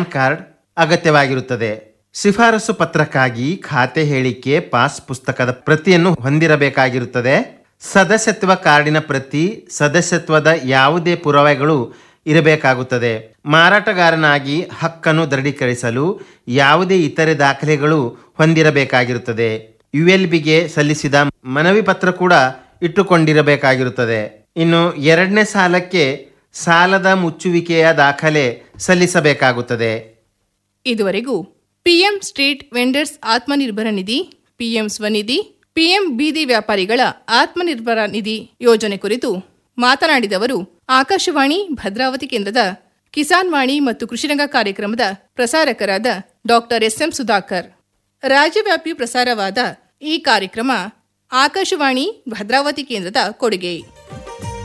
PAN card ಅಗತ್ಯವಾಗಿರುತ್ತದೆ ಶಿಫಾರಸು ಪತ್ರಕ್ಕಾಗಿ ಖಾತೆ ಹೇಳಿಕೆ ಪಾಸ್ ಪುಸ್ತಕದ ಪ್ರತಿಯನ್ನು ಹೊಂದಿರಬೇಕಾಗಿರುತ್ತದೆ ಸದಸ್ಯತ್ವ ಕಾರ್ಡಿನ ಪ್ರತಿ ಸದಸ್ಯತ್ವದ ಯಾವುದೇ ಪುರಾವೆಗಳು ಇರಬೇಕಾಗುತ್ತದೆ ಮಾರಾಟಗಾರನಾಗಿ ಹಕ್ಕನ್ನು ದೃಢೀಕರಿಸಲು ಯಾವುದೇ ಇತರೆ ದಾಖಲೆಗಳು ಹೊಂದಿರಬೇಕಾಗಿರುತ್ತದೆ ಯು ಎಲ್ ಬಿಗೆ ಸಲ್ಲಿಸಿದ ಮನವಿ ಪತ್ರ ಕೂಡ ಇಟ್ಟುಕೊಂಡಿರಬೇಕಾಗಿರುತ್ತದೆ ಇನ್ನು ಎರಡನೇ ಸಾಲಕ್ಕೆ ಸಾಲದ ಮುಚ್ಚುವಿಕೆಯ ದಾಖಲೆ ಸಲ್ಲಿಸಬೇಕಾಗುತ್ತದೆ ಇದುವರೆಗೂ PM street vendors Atmanirbhar Nidhi PM SVANidhi PM ಬೀದಿ ವ್ಯಾಪಾರಿಗಳ ಆತ್ಮನಿರ್ಭರ ನಿಧಿ ಯೋಜನೆ ಕುರಿತು ಮಾತನಾಡಿದವರು ಆಕಾಶವಾಣಿ ಭದ್ರಾವತಿ ಕೇಂದ್ರದ ಕಿಸಾನ್ ವಾಣಿ ಮತ್ತು ಕೃಷಿರಂಗ ಕಾರ್ಯಕ್ರಮದ ಪ್ರಸಾರಕರಾದ ಡಾಕ್ಟರ್ ಎಸ್ಎಂ ಸುಧಾಕರ್ ರಾಜ್ಯವ್ಯಾಪಿ ಪ್ರಸಾರವಾದ ಈ ಕಾರ್ಯಕ್ರಮ ಆಕಾಶವಾಣಿ ಭದ್ರಾವತಿ ಕೇಂದ್ರದ ಕೊಡುಗೆ